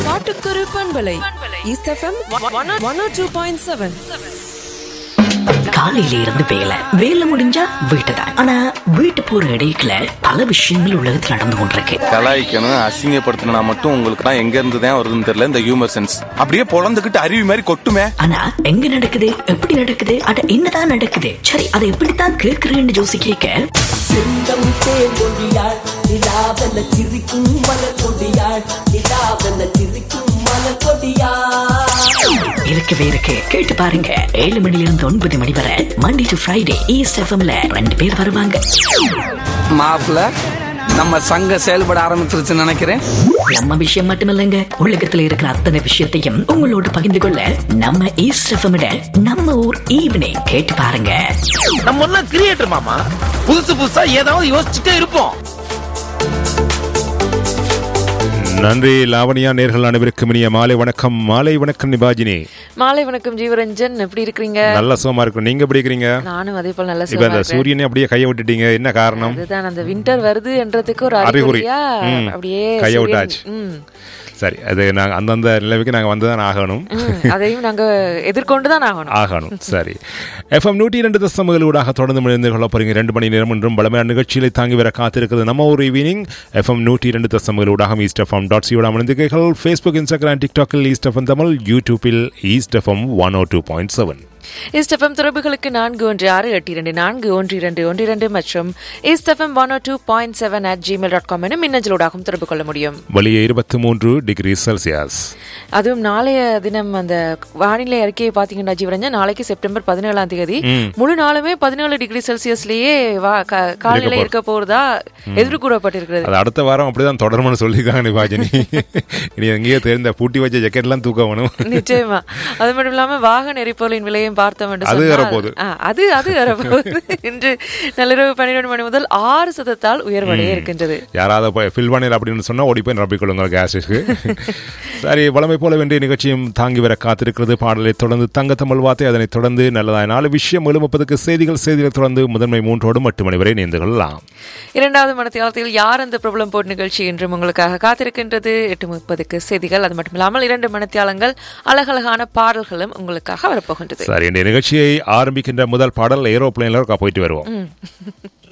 காட்டுக்குரு பண்பலை east FM one two point seven காலையில இருந்து வேலை வேலை முடிஞ்சா வீட்டு தான் ஆனா வீட்டு போற இடையில பல விஷயங்கள் உலகத்தில் நடந்து கொண்டிருக்கு கலாய்க்கணும் அசிங்கப்படுத்தணும்னா மட்டும் உங்களுக்கு தான் எங்க இருந்து தான் வருதுன்னு தெரியல இந்த ஹியூமர் சென்ஸ் அப்படியே பொழந்துகிட்டு அருவி மாதிரி கொட்டுமே ஆனா எங்க நடக்குது எப்படி நடக்குது அட என்னதான் நடக்குது சரி அதை எப்படித்தான் கேட்கிறேன்னு ஜோசி கேட்க செந்தம் தேங்கொடியாள் நிலாவெல்ல சிரிக்கும் மலர் கொடியாள் நிலாவெல்ல சிரிக்கும் மலர் கொடியாள் இருக்கவே இருக்கு கேட்டு பாருங்க ஏழு மணில இருந்து ஒன்பது மணி வரை மண்டே டு ஃப்ரைடே ஈஸ்ட் எஃப்எம்ல ரெண்டு பேர் வருவாங்க மாப்பிள்ள நம்ம சங்கம் செயல்பட ஆரம்பிச்சிருச்சுன்னு நினைக்கிறேன் நம்ம விஷயம் மட்டுமில்லைங்க உலகத்துல இருக்கிற அத்தனை விஷயத்தையும் உங்களோட பகிர்ந்து கொள்ள நம்ம ஈஸ்ட் எஃப்எம் நம்ம ஊர் ஈவினிங் கேட்டு பாருங்க நம்ம ஒன்னும் கிரியேட்டர் மாமா புதுசு புதுசா ஏதாவது யோசிச்சுட்டே இருப்போம் நன்றி லாவணியா நேர்கள் அனைவருக்கும் இனிய மாலை வணக்கம் மாலை வணக்கம் நிபாஜினி மாலை வணக்கம் ஜீவரஞ்சன் எப்படி இருக்கிறீங்க நல்ல சுகமா இருக்கும் நீங்க எப்படி இருக்கிறீங்க நானும் அதே போல நல்ல இப்ப சுகமா அந்த இருக்கிறேன். சூரியனை அப்படியே கையை விட்டுட்டீங்க என்ன காரணம் அதுதான் அந்த வின்டர் வருது என்றதுக்கு ஒரு அறிகுறி அறிகுறியா ம். அப்படியே கையை சூரியன்- விட்டாச்சு. ம். சரி அது நாங்க அந்தந்த நிலைமைக்கு நாங்க வந்துதான் ஆகணும் ம். அதையும் நாங்க எதிர்கொண்டுதான் ஆகணும் ஆகணும் சரி எஃப்எம் நூற்றி இரண்டு தசமகளூடாக தொடர்ந்து முடிந்து கொள்ள போறீங்க ரெண்டு மணி நேரம் என்றும் பலமையான நிகழ்ச்சிகளை தாங்கி வர காத்திருக்கிறது நம்ம ஒரு ஈவினிங் எஃப்எம் நூற்றி இரண்டு தசமகளூடாக ஈஸ்ட் எஃப்எம் டாட் சியோட அமர்ந்திருக்கீர்கள் ஃபேஸ்புக் இன்ஸ்டாகிராம் டிக்டாக்கில் ஈஸ்ட் எஃப்எம் தமிழ் யூடியூப்பில் east FM one O two point seven east FM தொடர்புகளுக்கு நான்கு ஒன்று ஆறு எட்டு இரண்டு நான்கு ஒன்று இரண்டு ஒன்று இரண்டு மற்றும் east FM one two point seven at Gmail dot com எனும் மின்னஞ்சலூடாகவும் தொடர்பு கொள்ள முடியும் வெளியே இருபத்தி மூன்று டிகிரி செல்சியஸ் அதுவும் நாளைய தினம் அந்த வானிலை அறிக்கையை பாத்தீங்கன்னா ஜீவரஞ்சன் நாளைக்கு செப்டம்பர் பதினேழாம் தேதி முழு நாளுமே பதினேழு டிகிரி செல்சியஸ்லயே வா- க- காலநிலை இருக்க போறதா எதிர்கூறப்பட்டிருக்கிறது அது அடுத்த வாரம் அப்படிதான் தொடரும்னு சொல்லியிருக்காங்க நிபாஜினி இனி எங்கேயோ தெரிந்த பூட்டி வச்ச ஜக்கெட்லாம் தூக்க வேணும் நிச்சயமா அது மட்டும் இல்லாம வாகன எரிபொருளின் விலையும் பார்த்தோம் என்று அது சொன்னால், ஏறப்போகுது. ஆ, அது அது வரப்போகுது இன்று நள்ளிரவு பன்னிரண்டு மணி முதல் ஆறு சதத்தால் உயர்வடைய இருக்கின்றது யாராவது போய் ஃபில் பண்ணிடு அப்படின்னு சொன்னா ஓடி போய் நிரப்பிக்கொள்ளுங்க கேஸுக்கு சரி வளமை போல வேண்டிய நிகழ்ச்சியும் தாங்கி வர காத்திருக்கிறது பாடலை தொடர்ந்து தங்க தமிழ் வார்த்தை அதனைத் தொடர்ந்து நல்லதாய் நாலு விஷயம் எழுமப்பதற்கு செய்திகள் செய்திகளை தொடர்ந்து முதன்மை மூன்றோடு எட்டு மணி வரை நீந்து கொள்ளலாம் இரண்டாவது மனத்தியாலத்தில் யார் அந்த பிரபலம் போட் நிகழ்ச்சி என்றும் உங்களுக்காக காத்திருக்கின்றது எட்டு முப்பதுக்கு செய்திகள் அது மட்டும் இல்லாமல் இரண்டு மனத்தியாலங்கள் அழகழகான பாடல்களும் உங்களுக்காக வரப்போகின்றது சரி இந்த நிகழ்ச்சியை ஆரம்பிக்கின்ற முதல் பாடல் ஏரோப்ளேன்ல இருக்கா போயிட்டு வருவோம்